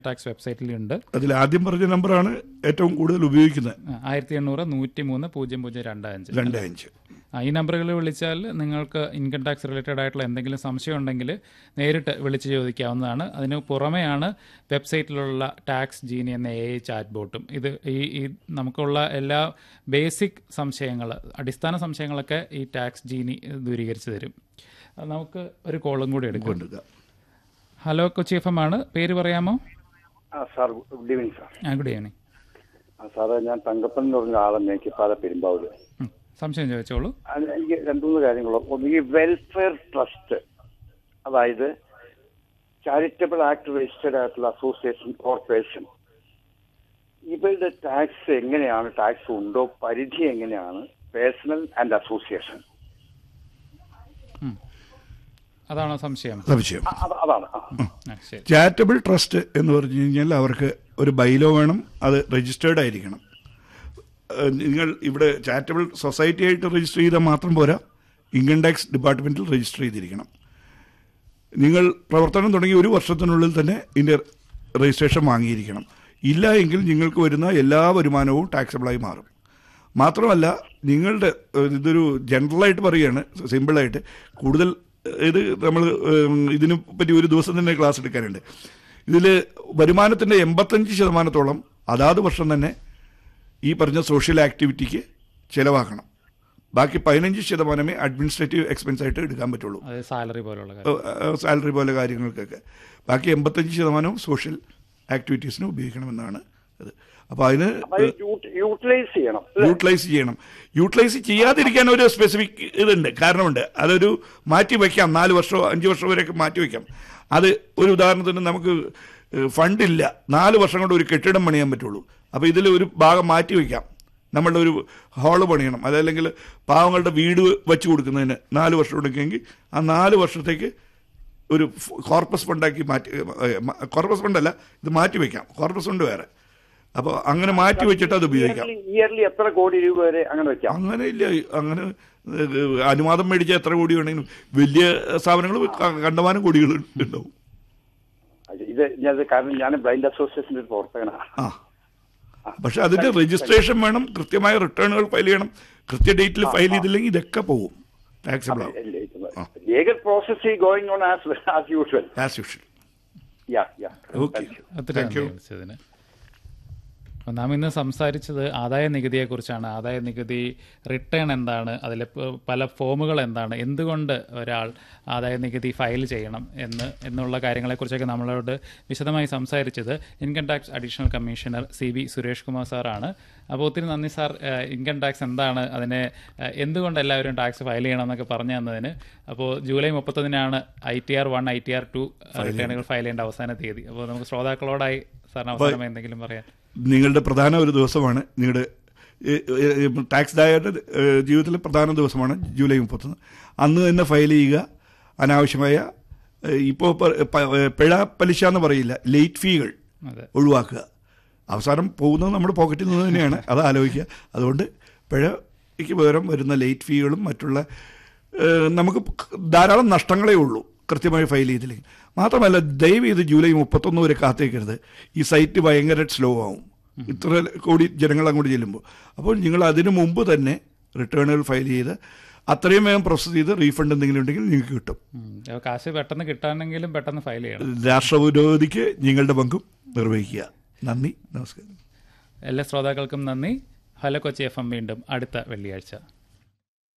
Tax വെബ്സൈറ്റിലുണ്ട് അതിൽ ആദ്യം പറഞ്ഞ നമ്പറാണ് ഏറ്റവും കൂടുതൽ ഉപയോഗിക്കുന്നത് ആയിരത്തി എണ്ണൂറ് നൂറ്റി മൂന്ന് പൂജ്യം പൂജ്യം രണ്ട് അഞ്ച് രണ്ട് അഞ്ച് ആ, ഈ നമ്പറുകളിൽ വിളിച്ചാൽ നിങ്ങൾക്ക് ഇൻകം ടാക്സ് റിലേറ്റഡ് ആയിട്ടുള്ള എന്തെങ്കിലും സംശയം ഉണ്ടെങ്കിൽ നേരിട്ട് വിളിച്ച് ചോദിക്കാവുന്നതാണ് അതിന് പുറമെയാണ് വെബ്സൈറ്റിലുള്ള ടാക്സ് ജീനി എന്ന എ ചാറ്റ് ബോട്ടും ഇത് ഈ ഈ നമുക്കുള്ള എല്ലാ ബേസിക് സംശയങ്ങൾ അടിസ്ഥാന സംശയങ്ങളൊക്കെ ഈ ടാക്സ് ജീനി ദൂരീകരിച്ച് തരും അത് നമുക്ക് ഒരു കോളും കൂടി എടുക്കാം കൊണ്ടുവരിക ഹലോ കൊച്ചി എഫ് എം ആണ് പേര് പറയാമോ ആ സാർ ഗുഡ് ഈവനിങ് സാർ ആ ഗുഡ് ഈവനിങ് ആ സാറേ ഞാൻ തങ്കപ്പൻ എന്ന് പറഞ്ഞ ആളെ മേക്കിപ്പാത പെരുമ്പാവൂര് ഉം, സംശയം ചോദിച്ചോളൂ അത് എനിക്ക് രണ്ടു മൂന്ന് കാര്യങ്ങൾ ഒന്ന് ഈ വെൽഫെയർ ട്രസ്റ്റ് അതായത് ചാരിറ്റബിൾ ആക്ട് രജിസ്റ്റേഡ് ആയിട്ടുള്ള അസോസിയേഷൻ കോർപ്പറേഷൻ ഇവരുടെ ടാക്സ് എങ്ങനെയാണ് ടാക്സ് ഉണ്ടോ പരിധി എങ്ങനെയാണ് പേഴ്സണൽ ആൻഡ് അസോസിയേഷൻ അതാണോ സംശയം സംശയം അതാണ് ആ. ആ, ശരി ചാരിറ്റബിൾ ട്രസ്റ്റ് എന്ന് പറഞ്ഞു കഴിഞ്ഞാൽ അവർക്ക് ഒരു ബൈലോ വേണം അത് രജിസ്റ്റേർഡ് ആയിരിക്കണം ഏഹ് നിങ്ങൾ ഇവിടെ ചാരിറ്റബിൾ സൊസൈറ്റി ആയിട്ട് രജിസ്റ്റർ ചെയ്താൽ മാത്രം പോരാ ഇൻകം ടാക്സ് ഡിപ്പാർട്ട്മെന്റിൽ രജിസ്റ്റർ ചെയ്തിരിക്കണം നിങ്ങൾ പ്രവർത്തനം തുടങ്ങി ഒരു വർഷത്തിനുള്ളിൽ തന്നെ ഇതിൻ്റെ രജിസ്ട്രേഷൻ വാങ്ങിയിരിക്കണം ഇല്ല എങ്കിൽ നിങ്ങൾക്ക് വരുന്ന എല്ലാ വരുമാനവും ടാക്സബിളായി മാറും മാത്രമല്ല നിങ്ങളുടെ ഏഹ്, ഇതൊരു ജനറലായിട്ട് പറയുകയാണ് സിമ്പിളായിട്ട് കൂടുതൽ ഏഹ്, ഇത് നമ്മൾ ഏഹ്, ഇതിനെ പറ്റി ഒരു ദിവസം തന്നെ ക്ലാസ് എടുക്കാനുണ്ട് ഇതിൽ വരുമാനത്തിൻ്റെ എൺപത്തഞ്ച് ശതമാനത്തോളം അതാത് വർഷം തന്നെ ഈ പറഞ്ഞ സോഷ്യൽ ആക്ടിവിറ്റിക്ക് ചിലവാക്കണം ബാക്കി പതിനഞ്ച് ശതമാനമേ അഡ്മിനിസ്ട്രേറ്റീവ് എക്സ്പെൻസ് ആയിട്ട് എടുക്കാൻ പറ്റുള്ളൂ അത് സാലറി പോലുള്ള കാര്യം സാലറി പോലെ കാര്യങ്ങൾക്കൊക്കെ ബാക്കി എൺപത്തഞ്ച് ശതമാനവും സോഷ്യൽ ആക്ടിവിറ്റീസിന് ഉപയോഗിക്കണമെന്നാണ് അത് അപ്പോൾ അതിന് അപ്പൊ അത് യൂട്ട്- യൂട്ടിലൈസ് ചെയ്യണം അല്ലേ? യൂട്ടിലൈസ് ചെയ്യണം യൂട്ടിലൈസ് ചെയ്യാതിരിക്കാൻ ഒരു സ്പെസിഫിക് ഇതുണ്ട് കാരണമുണ്ട് അതൊരു മാറ്റി വയ്ക്കാം നാല് വർഷമോ അഞ്ച് വർഷം വരെയൊക്കെ മാറ്റി വയ്ക്കാം അത് ഒരു ഉദാഹരണത്തിന് നമുക്ക് ഫണ്ടില്ല നാല് വർഷം കൊണ്ട് ഒരു കെട്ടിടം പണിയാൻ പറ്റുള്ളൂ അപ്പോൾ ഇതിൽ ഒരു ഭാഗം മാറ്റി വയ്ക്കാം നമ്മളുടെ ഒരു ഹാള് പണിയണം അതല്ലെങ്കിൽ പാവങ്ങളുടെ വീട് വെച്ച് കൊടുക്കുന്നതിന് നാല് വർഷം എടുക്കുമെങ്കിൽ ആ നാല് വർഷത്തേക്ക് ഒരു ഫ് കോർപ്പസ് ഫണ്ടാക്കി മാറ്റി ഏ, മ- കോർപ്പസ് ഫണ്ടല്ല ഇത് മാറ്റി വയ്ക്കാം കോർപ്പസ് ഫണ്ട് വേറെ അപ്പോൾ അങ്ങനെ മാറ്റി വെച്ചിട്ട് അത് ഉപയോഗിക്കാം ഇയർലി ഇയർലി എത്ര കോടി രൂപ വരെ അങ്ങനെ വെക്കാം അങ്ങനെ ഇല്ല അങ്ങനെ ഏഹ്, അനുവാദം മേടിച്ച എത്ര കോടി വേണമെങ്കിലും വലിയ സ്ഥാപനങ്ങൾ കണ്ടമാനം കോടികൾ ഉണ്ടാവും അത് ഇത് ഞാൻ കാരണം ഞാൻ ബ്ലൈൻഡ് അസോസിയേഷന്റെ ഒരു പ്രവർത്തകനാണ് ആ പക്ഷെ അതിന്റെ രജിസ്ട്രേഷൻ വേണം കൃത്യമായ റിട്ടേണുകൾ ഫയൽ ചെയ്യണം കൃത്യ ഡേറ്റിൽ ഫയൽ ചെയ്തില്ലെങ്കിൽ ഇതൊക്കെ പോകും ടാക്സബിൾ ആവും legal process going on as as usual as usual ya ya okay ഒത്തിരി താങ്ക് യു നന്ദി വിളിച്ചതിന് അപ്പോൾ നാം ഇന്ന് സംസാരിച്ചത് ആദായ നികുതിയെക്കുറിച്ചാണ് ആദായ നികുതി റിട്ടേൺ എന്താണ് അതിലെ പ- പല ഫോമുകൾ എന്താണ് എന്തുകൊണ്ട് ഒരാൾ ആദായ നികുതി ഫയൽ ചെയ്യണം എന്ന് എന്നുള്ള കാര്യങ്ങളെക്കുറിച്ചൊക്കെ നമ്മളോട് വിശദമായി സംസാരിച്ചത് income tax additional commissioner C B Suresh Kumar സാറാണ് അപ്പോൾ ഒത്തിരി നന്ദി സാർ ഏഹ്, ഇൻകം ടാക്സ് എന്താണ് അതിനെ ഏഹ്, എന്തുകൊണ്ട് എല്ലാവരും ടാക്സ് ഫയൽ ചെയ്യണം എന്നൊക്കെ പറഞ്ഞു തന്നതിന് അപ്പോൾ ജൂലൈ മുപ്പത്തൊന്നിനാണ് I T R one I T R two റിട്ടേണുകൾ ഫയൽ ചെയ്യേണ്ട അവസാന തീയതി അപ്പോൾ നമുക്ക് ശ്രോതാക്കളോടായി സാറിന് അവസാനമായി എന്തെങ്കിലും പറയാം നിങ്ങളുടെ പ്രധാന ഒരു ദിവസമാണ് നിങ്ങളുടെ ടാക്സ് ദായയുടെ ജീവിതത്തിലെ പ്രധാന ദിവസമാണ് ജൂലൈ മുപ്പത്തൊന്ന് അന്ന് തന്നെ ഫയൽ ചെയ്യുക അനാവശ്യമായ ഇപ്പോൾ പിഴ പലിശ എന്ന് പറയില്ല ലേറ്റ് ഫീകൾ അതെ ഒഴിവാക്കുക അവസാനം പോകുന്നത് നമ്മുടെ പോക്കറ്റിൽ നിന്ന് തന്നെയാണ് അത് ആലോചിക്കുക അതുകൊണ്ട് പിഴയ്ക്ക് പകരം വരുന്ന ലേറ്റ് ഫീകളും മറ്റുള്ള ഏഹ്, നമുക്ക് ധാരാളം നഷ്ടങ്ങളേ ഉള്ളൂ കൃത്യമായി ഫയൽ ചെയ്തില്ലെങ്കിൽ മാത്രമല്ല ദയവ് ചെയ്ത് ജൂലൈ മുപ്പത്തൊന്ന് വരെ കാത്തേക്കരുത് ഈ സൈറ്റ് ഭയങ്കര സ്ലോ ആവും ഇത്ര കോടി ജനങ്ങൾ അങ്ങോട്ട് ചെല്ലുമ്പോൾ അപ്പോൾ നിങ്ങൾ അതിനു മുമ്പ് തന്നെ റിട്ടേണുകൾ ഫയൽ ചെയ്ത് അത്രയും വേഗം പ്രോസസ്സ് ചെയ്ത് റീഫണ്ട് എന്തെങ്കിലും ഉണ്ടെങ്കിൽ നിങ്ങൾക്ക് കിട്ടും ഉം. അപ്പോൾ കാശ് പെട്ടെന്ന് കിട്ടാനെങ്കിലും പെട്ടെന്ന് ഫയൽ ചെയ്യണം രാഷ്ട്രവിരോധിക്ക് നിങ്ങളുടെ പങ്കും നിർവഹിക്കുക നന്ദി നമസ്കാരം എല്ലാ ശ്രോതാക്കൾക്കും നന്ദി ഹലോ കൊച്ചി എഫ് എം വീണ്ടും അടുത്ത വെള്ളിയാഴ്ച